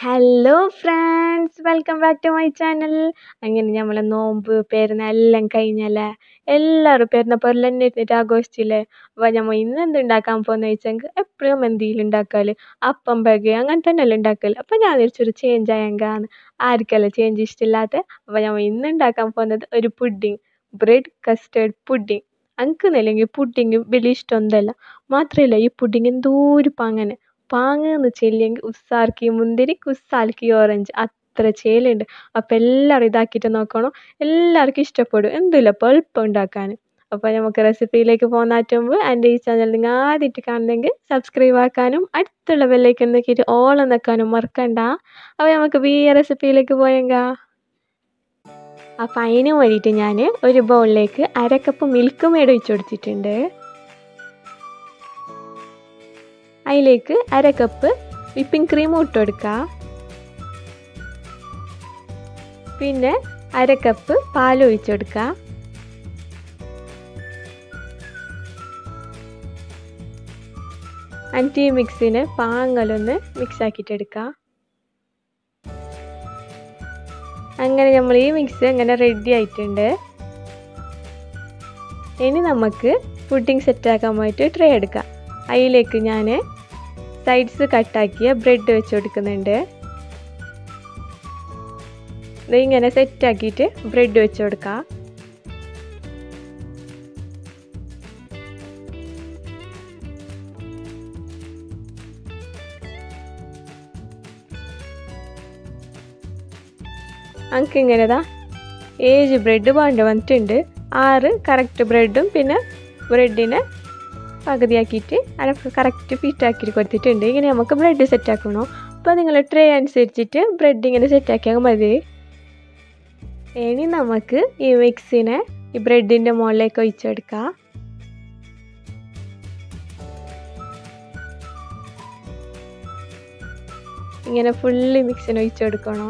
hello friends welcome back to my channel അങ്ങനെ നമ്മളെ നോമ്പ് പെരുന്നാൾ എല്ലാം കഴിഞ്ഞല്ലേ എല്ലാവരും പെരുന്നാൾ പൊരൽ തന്നെ ഇരുന്നിട്ട് ആഘോഷിച്ചില്ലേ അപ്പോൾ നമ്മൾ ഇന്ന് എന്ത് ഉണ്ടാക്കാൻ പോകുന്നത് വെച്ചെങ്കിൽ എപ്പോഴും എന്തെങ്കിലും ഉണ്ടാക്കൽ അപ്പം ബഗ അങ്ങനെ തന്നെയല്ലേ ഉണ്ടാക്കൽ അപ്പോൾ ഞാൻ വിചാരിച്ചൊരു ചേഞ്ച് ആയെങ്കാന്ന് ആർക്കല്ലേ ചേഞ്ച് ഇഷ്ടമില്ലാത്ത അപ്പോൾ നമ്മൾ ഇന്ന് ഉണ്ടാക്കാൻ പോകുന്നത് ഒരു പുഡിങ് ബ്രെഡ് കസ്റ്റേർഡ് പുഡിങ് അനക്കൊന്നുമില്ലെങ്കിൽ പുഡിങ് വലിയ ഇഷ്ടമൊന്നുമല്ല മാത്രമല്ല ഈ പുഡിങ് എന്തോരു പാങ്ങനെ പാങ്ങെന്ന് ചെല്ലിയെങ്കിൽ ഉസ്സാർക്ക് മുന്തിരി കുസ്സാൽക്ക് ഓറഞ്ച് അത്ര ചേലുണ്ട് അപ്പോൾ എല്ലാവരും ഇതാക്കിയിട്ട് നോക്കണം എല്ലാവർക്കും ഇഷ്ടപ്പെടും എന്തുമില്ല അപ്പോൾ എളുപ്പം ഉണ്ടാക്കാൻ അപ്പോൾ നമുക്ക് റെസിപ്പിയിലേക്ക് പോകുന്നതിന് മുമ്പ് എൻ്റെ ഈ ചാനൽ നിങ്ങൾ ആദ്യമായിട്ട് കാണുന്നെങ്കിൽ സബ്സ്ക്രൈബ് ആക്കാനും അടുത്തുള്ള ബെല്ലൈക്കൺ നോക്കിയിട്ട് ഓൾ നിൽക്കാനും മറക്കണ്ട അപ്പോൾ നമുക്ക് ഈ റെസിപ്പിയിലേക്ക് പോയെങ്കാ അപ്പോൾ അതിന് വേണ്ടിയിട്ട് ഞാൻ ഒരു ബൗളിലേക്ക് അര കപ്പ് മിൽക്ക് മേഡ് ഒഴിച്ച് കൊടുത്തിട്ടുണ്ട് അതിലേക്ക് അര കപ്പ് വിപ്പിംഗ് ക്രീം ഇട്ട് കൊടുക്കുക പിന്നെ അര കപ്പ് പാൽ ഒഴിച്ച് കൊടുക്കുക എന്നിട്ട് ഈ മിക്സിനെ പാങ്ങലൊന്ന് മിക്സ് ആക്കിയിട്ട് എടുക്കുക അങ്ങനെ നമ്മൾ ഈ മിക്സ് അങ്ങനെ റെഡി ആയിട്ടുണ്ട് ഇനി നമുക്ക് പുഡിംഗ് സെറ്റാക്കാൻ പോയിട്ട് ട്രേ എടുക്കാം അതിലേക്ക് ഞാൻ സൈഡ്സ് കട്ടാക്കിയ ബ്രെഡ് വെച്ച് കൊടുക്കുന്നുണ്ട് ഇങ്ങനെ സെറ്റാക്കിയിട്ട് ബ്രെഡ് വെച്ച് കൊടുക്കാം നമുക്ക് ഇങ്ങനെതാ ഏഴ് ബ്രെഡ് വേണ്ട വന്നിട്ടുണ്ട് ആറ് കറക്റ്റ് ബ്രെഡും പിന്നെ ബ്രെഡിനെ പകുതിയാക്കിയിട്ട് അതിനെ കറക്റ്റ് ഫിറ്റാക്കിയിട്ട് കൊടുത്തിട്ടുണ്ട് ഇങ്ങനെ നമുക്ക് ബ്രെഡ് സെറ്റാക്കണോ അപ്പോൾ നിങ്ങൾ ട്രേ അനുസരിച്ചിട്ട് ബ്രെഡ് ഇങ്ങനെ സെറ്റാക്കിയാൽ മതി ഇനി നമുക്ക് ഈ മിക്സിനെ ഈ ബ്രെഡിൻ്റെ മുകളിലേക്ക് ഒഴിച്ചെടുക്കാം ഇങ്ങനെ ഫുള്ള് മിക്സിന് ഒഴിച്ചെടുക്കണം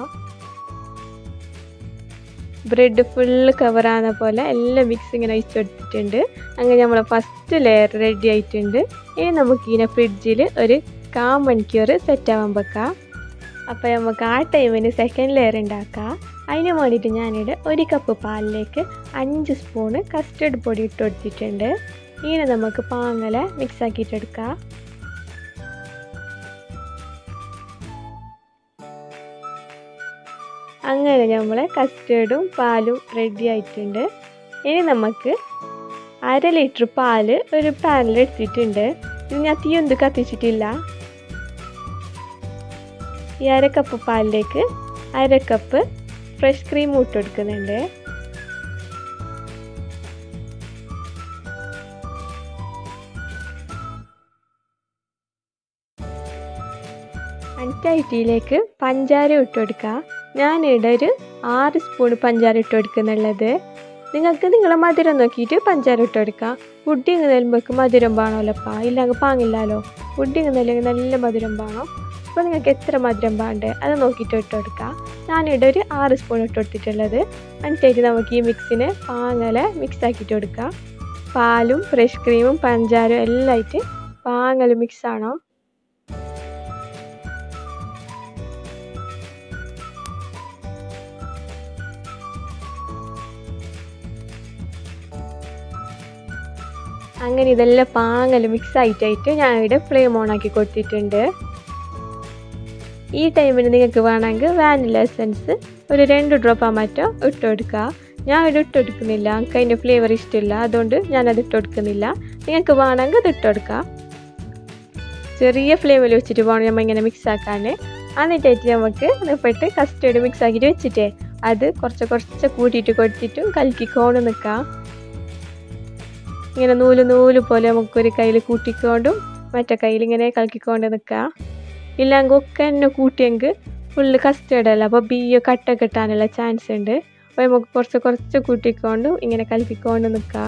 ബ്രെഡ് ഫുള്ള് കവറാകുന്ന പോലെ എല്ലാം മിക്സ് ഇങ്ങനെ ഒഴിച്ചെടുത്തിട്ടുണ്ട് അങ്ങനെ നമ്മൾ ഫസ്റ്റ് ലെയർ റെഡി ആയിട്ടുണ്ട് ഇനി നമുക്ക് ഇതിനെ ഫ്രിഡ്ജിൽ ഒരു കാ മണിക്കൂർ സെറ്റ് ആവാൻ വെക്കാം അപ്പോൾ നമുക്ക് ആ ടൈമിന് സെക്കൻഡ് ലെയർ ഉണ്ടാക്കാം അതിന് വേണ്ടിയിട്ട് ഞാനിവിടെ ഒരു കപ്പ് പാലിലേക്ക് അഞ്ച് സ്പൂണ് കസ്റ്റർഡ് പൊടി ഇട്ട് കൊടുത്തിട്ടുണ്ട് ഇങ്ങനെ നമുക്ക് പാങ്ങല മിക്സ് ആക്കിയിട്ടെടുക്കാം അങ്ങനെ നമ്മൾ കസ്റ്റേർഡും പാലും റെഡി ആയിട്ടുണ്ട് ഇനി നമുക്ക് അര ലിറ്റർ പാല് ഒരു പാനിൽ എടുത്തിട്ടുണ്ട് ഇത് ഞാൻ തീയൊന്നും കത്തിച്ചിട്ടില്ല ഈ അര കപ്പ് പാലിലേക്ക് അര കപ്പ് ഫ്രഷ് ക്രീം ഇട്ടെടുക്കുന്നുണ്ട് അഞ്ചായിട്ടിയിലേക്ക് പഞ്ചാര ഇട്ട് കൊടുക്കുക ഞാനിവിടെ ഒരു ആറ് സ്പൂൺ പഞ്ചാര ഇട്ട് കൊടുക്കുന്നുള്ളത് നിങ്ങൾക്ക് നിങ്ങളെ മധുരം നോക്കിയിട്ട് പഞ്ചാര ഇട്ട് കൊടുക്കുക പുഡിങ് നെല്ലുമ്പോൾ മധുരം വേണമല്ലോപ്പാ ഇല്ലെങ്കിൽ പാങ്ങില്ലല്ലോ പുഡിങ് നെല്ലെങ്കിൽ നല്ല മധുരം വേണം അപ്പോൾ നിങ്ങൾക്ക് എത്ര മധുരം വേണ്ടേ അത് നോക്കിയിട്ട് ഇട്ട് കൊടുക്കുക ഞാനിവിടെ ഒരു ആറ് സ്പൂൺ ഇട്ട് കൊടുത്തിട്ടുള്ളത് എന്നിട്ടായിട്ട് നമുക്ക് ഈ മിക്സിനെ പാങ്ങലെ മിക്സ് ആക്കിയിട്ട് കൊടുക്കുക പാലും ഫ്രഷ് ക്രീമും പഞ്ചാരും എല്ലാം ആയിട്ട് പാങ്ങൽ മിക്സ് ആണോ അങ്ങനെ ഇതെല്ലാം പാങ്ങൽ മിക്സ് ആയിട്ടായിട്ട് ഞാൻ ഇവിടെ ഫ്ലെയിം ഓൺ ആക്കി കൊടുത്തിട്ടുണ്ട് ഈ ടൈമിന് നിങ്ങൾക്ക് വേണമെങ്കിൽ വാനില എസൻസ് ഒരു രണ്ട് ഡ്രോപ്പ് മറ്റോ ഇട്ട് കൊടുക്കുക ഞാൻ ഇവിടെ ഇട്ട് കൊടുക്കുന്നില്ല എനിക്ക് അതിൻ്റെ ഫ്ലേവർ ഇഷ്ടമില്ല അതുകൊണ്ട് ഞാനത് ഇട്ട് കൊടുക്കുന്നില്ല നിങ്ങൾക്ക് വേണമെങ്കിൽ അത് ഇട്ട് കൊടുക്കുക ചെറിയ ഫ്ലെയിമിൽ വെച്ചിട്ട് പോകണം നമ്മൾ ഇങ്ങനെ മിക്സ് ആക്കാൻ എന്നിട്ടായിട്ട് നമുക്ക് നിപ്പിട്ട് കസ്റ്റേർഡ് മിക്സ് ആക്കിയിട്ട് വെച്ചിട്ടേ അത് കുറച്ച് കുറച്ച് കൂട്ടിയിട്ട് കൊടുത്തിട്ടും കലക്കിക്കൊണ്ട് നിൽക്കാം ഇങ്ങനെ നൂല് നൂല് പോലെ നമുക്കൊരു കയ്യിൽ കൂട്ടിക്കൊണ്ടും മറ്റേ കയ്യിൽ ഇങ്ങനെ കളിക്കൊണ്ട് നിൽക്കുക ഇല്ലെങ്കിൽ ഒക്കെ എന്നെ കൂട്ടിയെങ്കിൽ ഫുള്ള് കസ്റ്റേർഡ് അല്ല അപ്പോൾ ബിയ്യോ കട്ട കിട്ടാനുള്ള ചാൻസ് ഉണ്ട് അപ്പോൾ നമുക്ക് കുറച്ച് കുറച്ച് കൂട്ടിക്കൊണ്ടും ഇങ്ങനെ കലക്കിക്കൊണ്ട് നിൽക്കുക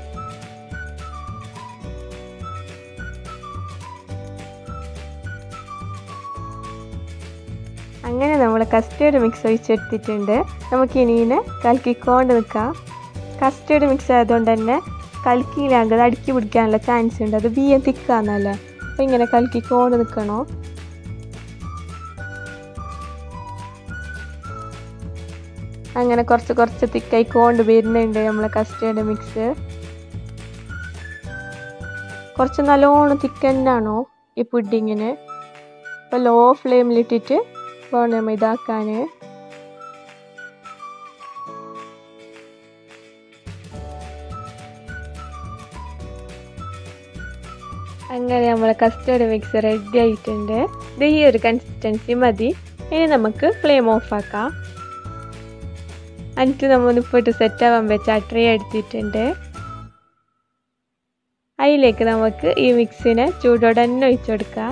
അങ്ങനെ നമ്മൾ കസ്റ്റേർഡ് മിക്സ് ഒഴിച്ചെടുത്തിട്ടുണ്ട് നമുക്ക് ഇനിയിനെ കലക്കിക്കൊണ്ട് നിൽക്കാം കസ്റ്റേർഡ് മിക്സ് ആയതുകൊണ്ട് തന്നെ കലക്കിയിലാങ്കത് അടുക്കി പിടിക്കാനുള്ള ചാൻസ് ഉണ്ട് അത് ബിയ്യം തിക്കാന്നല്ലേ അപ്പോൾ ഇങ്ങനെ കലക്കിക്കൊണ്ട് നിൽക്കണോ അങ്ങനെ കുറച്ച് കുറച്ച് തിക്കായി കൊണ്ട് വരുന്നുണ്ട് നമ്മളെ കസ്റ്റേർഡ് മിക്സ് കുറച്ച് നല്ലോണം തിക്ക് തന്നെയാണോ ഈ പുഡിങ്ങിന് അപ്പോൾ ലോ ഫ്ലെയിമിലിട്ടിട്ട് വേണം നമ്മൾ ഇതാക്കാൻ അങ്ങനെ നമ്മളെ കസ്റ്റേർഡ് മിക്സ് റെഡി ആയിട്ടുണ്ട് ഇത് ഈ ഒരു കൺസിസ്റ്റൻസി മതി ഇനി നമുക്ക് ഫ്ലെയിം ഓഫ് ആക്കാം എന്നിട്ട് നമ്മൾ ഇപ്പോൾ സെറ്റ് ആവാൻ വെച്ച ആ ട്രേ എടുത്തിട്ടുണ്ട് അതിലേക്ക് നമുക്ക് ഈ മിക്സിനെ ചൂടോടെ തന്നെ ഒഴിച്ചു കൊടുക്കാം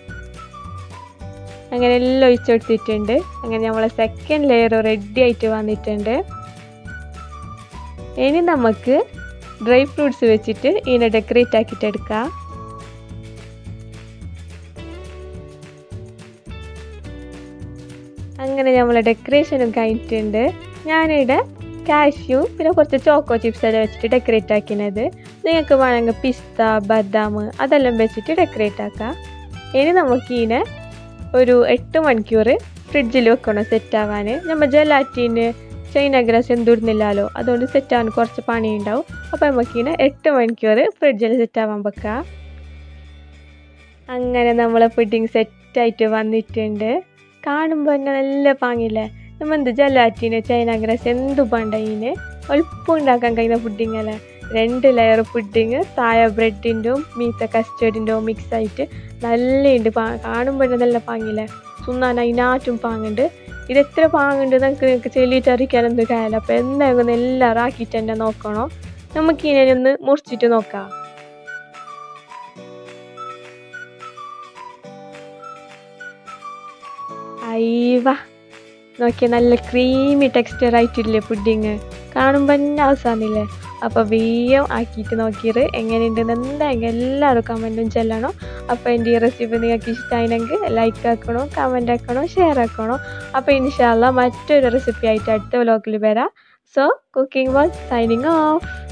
അങ്ങനെ എല്ലാം ഒഴിച്ചു കൊടുത്തിട്ടുണ്ട് അങ്ങനെ നമ്മളെ സെക്കൻഡ് ലെയർ റെഡി ആയിട്ട് വന്നിട്ടുണ്ട് ഇനി നമുക്ക് ഡ്രൈ ഫ്രൂട്ട്സ് വെച്ചിട്ട് ഇതിനെ ഡെക്കറേറ്റ് ആക്കിയിട്ട് എടുക്കാം അങ്ങനെ നമ്മളെ ഡെക്കറേഷനും കഴിഞ്ഞിട്ടുണ്ട് ഞാനിവിടെ കാഷ്യൂ പിന്നെ കുറച്ച് ചോക്കോ ചിപ്സ് എല്ലാം വെച്ചിട്ട് ഡെക്കറേറ്റ് ആക്കിയത് നിങ്ങൾക്ക് വേണമെങ്കിൽ പിസ്ത ബദാം അതെല്ലാം വെച്ചിട്ട് ഡെക്കറേറ്റ് ആക്കാം ഇനി നമുക്ക് ഇതിനെ ഒരു എട്ട് മണിക്കൂർ ഫ്രിഡ്ജിൽ വെക്കണം സെറ്റ് ആവാൻ നമ്മൾ ജലാറ്റീന് ചൈന ഗ്രാസ് എന്തുടുന്നില്ലല്ലോ അതുകൊണ്ട് സെറ്റ് ആവാൻ കുറച്ച് പണി ഉണ്ടാവും അപ്പോൾ നമുക്കിതിനെ എട്ട് മണിക്കൂർ ഫ്രിഡ്ജിൽ സെറ്റ് ആവാൻ വെക്കാം അങ്ങനെ നമ്മളെ പുഡിങ് സെറ്റായിട്ട് വന്നിട്ടുണ്ട് കാണുമ്പോൾ തന്നെ നല്ല പാങ്ങില്ലേ നമ്മൾ എന്ത് ജലാറ്റിന് ചൈന ഗ്രാസ് എന്തു പണ്ടതിന് എളുപ്പം ഉണ്ടാക്കാൻ കഴിയുന്ന പുഡിങ് അല്ലേ രണ്ട് ലെയർ പുഡിങ് താഴെ ബ്രെഡിൻ്റെയും മീത്ത കസ്റ്റേർഡിൻ്റെയും മിക്സ് ആയിട്ട് നല്ലുണ്ട് പാ കാണുമ്പോൾ തന്നെ നല്ല പാങ്ങില്ലേ തിന്നാൻ അതിനാറ്റും പാങ്ങുണ്ട് ഇത് എത്ര പാങ്ങുണ്ട് നമുക്ക് നിങ്ങൾക്ക് ചെല്ലിയിട്ട് അറിയിക്കാനൊന്നും കാര്യമില്ല അപ്പോൾ എന്തായാലും എല്ലാവരും ആക്കിയിട്ട് തന്നെ നോക്കണം നമുക്ക് ഇതിനെ ഒന്ന് മുറിച്ചിട്ട് നോക്കാം അയ്യവ നോക്കിയാൽ നല്ല ക്രീമി ടെക്സ്ചർ ആയിട്ടില്ലേ പുഡിങ് കാണുമ്പോൾ തന്നെ അവസാനില്ലേ അപ്പോൾ വേഗം ആക്കിയിട്ട് നോക്കിയത് എങ്ങനെയുണ്ടെന്ന് എന്തായാലും എല്ലാവരും കമൻറ്റും ചെല്ലണം അപ്പോൾ എൻ്റെ ഈ റെസിപ്പി നിങ്ങൾക്ക് ഇഷ്ടമായിരുന്നെങ്കിൽ ലൈക്ക് ആക്കണോ കമൻറ്റ് ആക്കണോ ഷെയർ ആക്കണോ അപ്പോൾ ഇൻഷാല്ല മറ്റൊരു റെസിപ്പി ആയിട്ട് അടുത്ത വ്ലോഗിൽ വരാം so cooking was signing of